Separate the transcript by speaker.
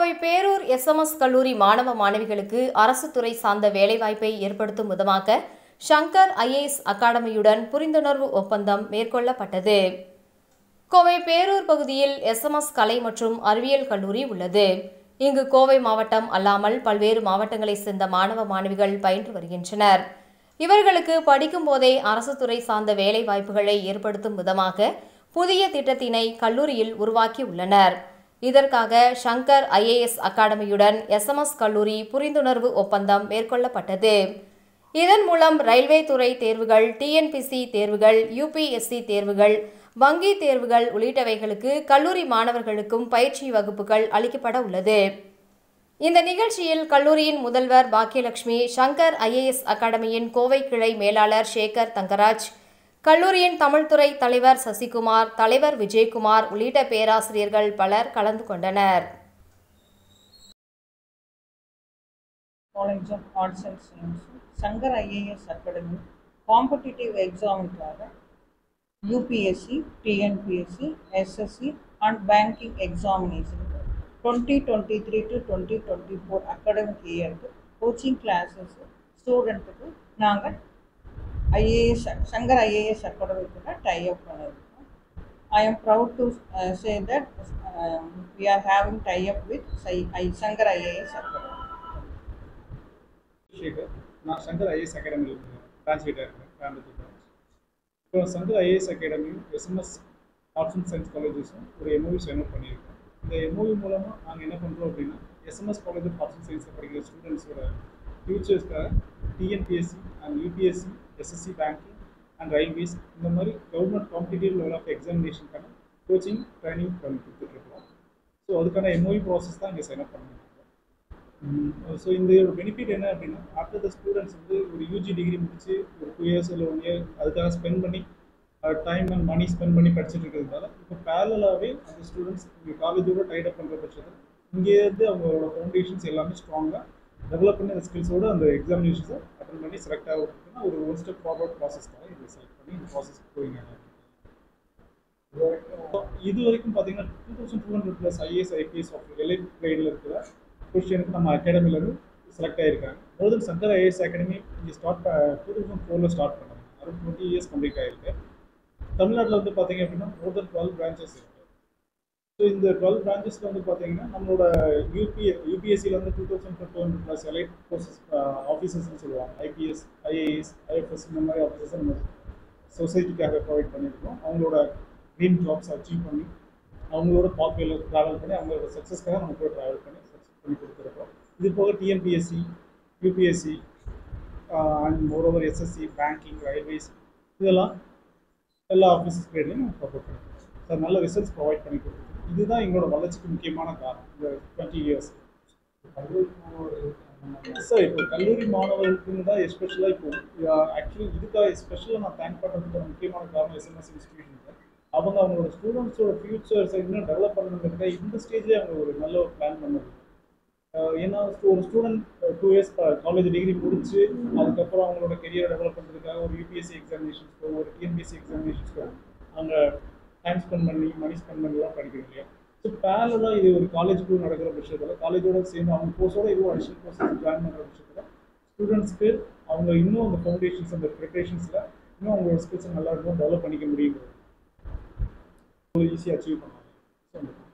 Speaker 1: Kovai Perur SMS கல்லூரி மாணவ மாணவிகளுக்கு அரசு துறை சார்ந்த வேலைவாய்ப்பை ஏற்படுத்தும் விதமாக ஷங்கர் ஐஏஎஸ் அகாடமியுடன் புரிந்துணர்வு ஒப்பந்தம் மேற்கொள்ளப்பட்டது கோவை பேரூர் பகுதியில் எஸ்எம்எஸ் கலை மற்றும் அறிவியல் கல்லூரி உள்ளது இங்கு கோவை மாவட்டம் அல்லாமல் பல்வேறு மாவட்டங்களைச் சேர்ந்த மாணவ மாணவிகள் பயின்று வருகின்றனர் இவர்களுக்கு படிக்கும் போதே அரசு துறை சார்ந்த வேலை வாய்ப்புகளை ஏற்படுத்தும் விதமாக புதிய திட்டத்தினை கல்லூரியில் உருவாக்கியுள்ளனர் இதற்காக ஷங்கர் ஐஏஎஸ் அகாடமியுடன் எஸ்எம்எஸ் கல்லூரி புரிந்துணர்வு ஒப்பந்தம் மேற்கொள்ளப்பட்டது இதன் மூலம் ரயில்வே துறை தேர்வுகள் டிஎன்பிசி தேர்வுகள் யூபிஎஸ்சி தேர்வுகள் வங்கி தேர்வுகள் உள்ளிட்டவைகளுக்கு கல்லூரி மாணவர்களுக்கும் பயிற்சி வகுப்புகள் அளிக்கப்பட உள்ளது இந்த நிகழ்ச்சியில் கல்லூரியின் முதல்வர் பாக்கியலட்சுமி சங்கர் ஐஏஎஸ் அகாடமியின் கோவை கிளை மேலாளர் சேகர் தங்கராஜ் கல்லூரியின் தமிழ்துறை தலைவர் சசிகுமார் தலைவர் விஜயகுமார் உள்ளிட்ட பேராசிரியர்கள் பலர் கலந்து கொண்டனர்
Speaker 2: college of arts and science Shankar IAS academy competitive எக்ஸாமுக்காக UPSC TNPSC SSC and banking examination twenty twenty three to twenty twenty four academic இயருக்கு கோச்சிங் கிளாஸஸ் ஸ்டூடெண்ட்டுக்கு நாங்கள் ஐஏஎஸ் சங்கர் ஐஏஎஸ் அகாடமி கூட டை அப் பண்ணியிருக்கோம் I am proud to say that we are having tie up with சை ஐ Shankar IAS academy
Speaker 3: Sekar நான் Shankar IAS அகாடமியில் branch leader இருக்கேன் கோயம்புத்தூர் பிரான்ச் இப்போ சங்கர் ஐஏஎஸ் அகாடமியும் எஸ்எம்எஸ் ஆர்ட்ஸ் அண்ட் சயின்ஸ் காலேஜஸும் ஒரு எம்ஓவி சைன் அப் பண்ணியிருக்கோம் இந்த எம்ஓவி மூலமாக நாங்கள் என்ன பண்ணுறோம் அப்படின்னா SMS college of arts and சயின்ஸில் படிக்கிற ஸ்டூடெண்ட்ஸோட ஃபியூச்சர்ஸ்க்காக TNPSC and UPSC SSC banking and railways இந்த மாதிரி கவர்மெண்ட் காம்படிட்டிவ் லெவல் ஆஃப் எக்ஸாமினேஷனுக்கான கோச்சிங் ட்ரைனிங் பண்ணி கொடுத்துட்ருக்கோம் ஸோ அதுக்கான எம்ஓவி ப்ராசஸ் தான் இங்கே சைன் அப் பண்ணணும் ஸோ இந்த பெனிஃபிட் என்ன அப்படின்னா ஆஃப்டர் த ஸ்டூடெண்ட்ஸ் வந்து ஒரு யூஜி டிகிரி முடிச்சு ஒரு டூ இயர்ஸ் இல்லை ஒன் இயர் அதுக்காக ஸ்பெண்ட் பண்ணி டைம் அண்ட் மணி ஸ்பெண்ட் பண்ணி படிச்சுட்டு இருக்கிறதுனால இப்போ பேரலாகவே அந்த ஸ்டூடெண்ட்ஸ் இங்கே காலேஜோட டைட் அப் பண்ணுற பட்சத்தில் இங்கேருந்து அவங்களோட ஃபவுண்டேஷன்ஸ் எல்லாமே ஸ்ட்ராங்காக டெவலப் பண்ணி அந்த ஸ்கில்ஸோட அந்த எக்ஸாமினேஷன்ஸை அட்டன் பண்ணி செலக்ட் ஆகிறதுக்குன்னா ஒரு ஒன் ஸ்டெப் ஃபார்வர்ட் ப்ராசஸ்க்காக இதை செலக்ட் பண்ணி இந்த ப்ராசஸ் போயிங்க இது வரைக்கும் பார்த்தீங்கன்னா two thousand two hundred plus IAS IPS of elite கிரேடில் இருக்கிற கொஸ்டினுக்கு நம்ம அகாடமிலேருந்து செலக்ட் ஆகிருக்காங்க more than Shankar IAS academy இங்கே ஸ்டார்ட் டூ தௌசண்ட் ஃபோரில் ஸ்டார்ட் பண்ணாங்க அரௌண்ட் டுவெண்ட்டி இயர்ஸ் கம்ப்ளீட் ஆகிருக்கு தமிழ்நாட்டில் வந்து பார்த்தீங்க அப்படின்னா மோர் தென் டுவெல் பிரான்ச்சஸ் இருக்குது ஸோ இந்த டுவெல் பிரான்ச்சஸில் வந்து பார்த்தீங்கன்னா நம்மளோட யூபி யூபிஎஸ்சியில் வந்து two thousand two hundred plus elite courses ஆஃபீஸர்ஸ்னு சொல்லுவாங்க ஐபிஎஸ் ஐஏஎஸ் ஐஎஃப்எஸ் இந்த மாதிரி ஆஃபீஸர்ஸ் நம்ம சொசைட்டிக்காக ப்ரொவைட் பண்ணியிருக்கோம் அவங்களோட ட்ரீம் ஜாப்ஸ் அச்சீவ் பண்ணி அவங்களோட பாத்வேல ட்ராவல் பண்ணி அவங்களோட சக்ஸஸ்க்காக நம்ம கூட ட்ராவல் பண்ணி சக்ஸஸ் பண்ணி கொடுத்துருக்கோம் இது போக TNPSC UPSC and moreover SSC banking railways இதெல்லாம் எல்லா ஆஃபீஸஸ் கிரேட்லையும் நம்ம சப்போர்ட் பண்ணிருக்கோம் சார் நல்ல ரிசல்ட்ஸ் ப்ரொவைட் பண்ணி கொடுத்துருக்கோம் இதுதான் எங்களோட வளர்ச்சிக்கு முக்கியமான காரணம் இந்த டுவெண்ட்டி இயர்ஸ் சார் இப்போ கல்லூரி மாணவர்களுக்குன்னு தான் எஸ்பெஷலாக இப்போ ஆக்சுவலி இதுக்காக எஸ்பெஷலாக நான் தேங்க் பண்ணுறதுக்கான முக்கியமான காரணம் எஸ்எம்எஸ் இன்ஸ்டியூஷன் சார் அவங்க அவங்களோட ஸ்டூடெண்ட்ஸோட ஃபியூச்சர்ஸை இன்னும் டெவலப் பண்ணணுங்கிறதுக்காக இந்த ஸ்டேஜ்லேயே அவங்க ஒரு நல்ல ஒரு பிளான் பண்ணது ஏன்னா ஒரு student two years college degree முடிச்சு அதுக்கப்புறம் அவங்களோட கெரியரை டெவலப் பண்ணுறதுக்காக ஒரு யூபிஎஸ்சி எக்ஸாமினேஷன்ஸ்க்கோ ஒரு டிஎன்பிஎஸ்சி எக்ஸாமினேஷன்ஸ்க்கோ அவங்க டைம் ஸ்பெண்ட் பண்ணி மணி ஸ்பெண்ட் பண்ணி தான் படிக்கிறோம் இல்லையா ஸோ பேரலாக இது ஒரு காலேஜுக்குள்ள நடக்கிற விஷயத்தில் காலேஜோட சேர்ந்து அவங்க கோர்ஸோட இதுவும் அடிஷனல் கோர்ஸ் ஜாயின் பண்ணுற விஷயத்தில் ஸ்டூடெண்ட்ஸ்க்கு அவங்க இன்னும் அந்த ஃபவுண்டேஷன்ஸ் அந்த ப்ரிப்ரேஷன்ஸில் இன்னும் அவங்களோட ஸ்கில்ஸை நல்லா இன்னும் டெவலப் பண்ணிக்க முடியுங்கிறது ஈஸியாக அச்சீவ் பண்ணுவாங்க ஸோ